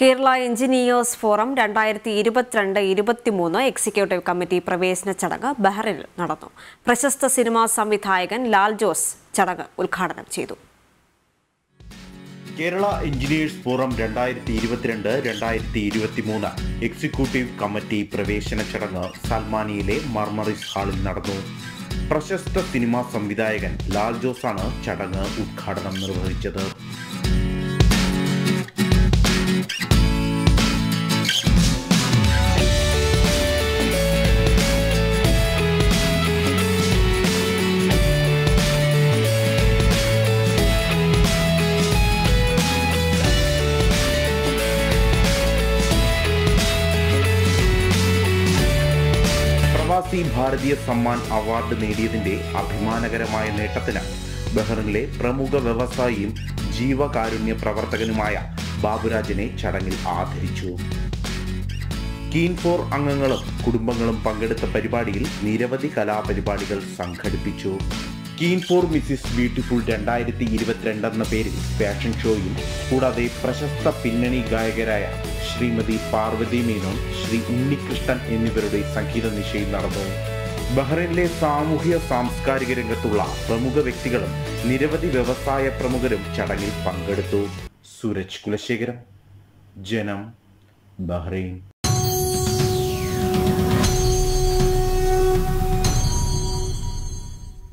Kerala engineers forum രണ്ടായിരത്തി ഇരുപത്തിരണ്ട് ഇരുപത്തിമൂന്ന് എക്സിക്യൂട്ടീവ് കമ്മിറ്റി പ്രവേശന ചടങ്ങ് ബഹ്റിനിൽ നടന്നു പ്രശസ്ത സിനിമാ സംവിധായകൻ ലാൽ ജോസ് ചടങ്ങ് ഉദ്ഘാടനം ചെയ്തു കേരള എഞ്ചിനീയേഴ്സ് ഫോറം രണ്ടായിരത്തി ഇരുപത്തിരണ്ട് രണ്ടായിരത്തി ഇരുപത്തി മൂന്ന് എക്സിക്യൂട്ടീവ് കമ്മിറ്റി പ്രവേശന ചടങ്ങ് സൽമാനിയിലെ മർമറിസ് ഹാളിൽ നടന്നു പ്രശസ്ത സിനിമാ സംവിധായകൻ ലാൽ ജോസാണ് ചടങ്ങ് ഉദ്ഘാടനം നിർവഹിച്ചത് പ്രവാസി ഭാരതീയ സമ്മാൻ അവാർഡ് നേടിയതിന്റെ അഭിമാനകരമായ നേട്ടത്തിന് ബഹ്റിനിലെ പ്രമുഖ വ്യവസായിയും ജീവകാരുണ്യ പ്രവർത്തകനുമായ ബാബുരാജിനെ ചടങ്ങിൽ ആദരിച്ചു കീൻ ഫോർ അംഗങ്ങളും കുടുംബങ്ങളും പങ്കെടുത്ത പരിപാടിയിൽ നിരവധി കലാപരിപാടികൾ സംഘടിപ്പിച്ചു കീൻ ഫോർ മിസ്സിസ് ബ്യൂട്ടിഫുൾ രണ്ടായിരത്തി ഇരുപത്തിരണ്ട് എന്ന പേരിൽ ഫാഷൻ ഷോയും കൂടാതെ പ്രശസ്ത പിന്നണി ഗായകരായ ശ്രീമതി പാർവതി മേനോൻ ശ്രീ ഉണ്ണികൃഷ്ണൻ എന്നിവരുടെ സംഗീത നിശയും നടന്നു ബഹ്റൈനിലെ സാമൂഹ്യ സാംസ്കാരിക രംഗത്തുള്ള പ്രമുഖ വ്യക്തികളും നിരവധി വ്യവസായ പ്രമുഖരും ചടങ്ങിൽ പങ്കെടുത്തു സൂരജ് കുലശേഖരം ജനം ബഹ്റൈൻ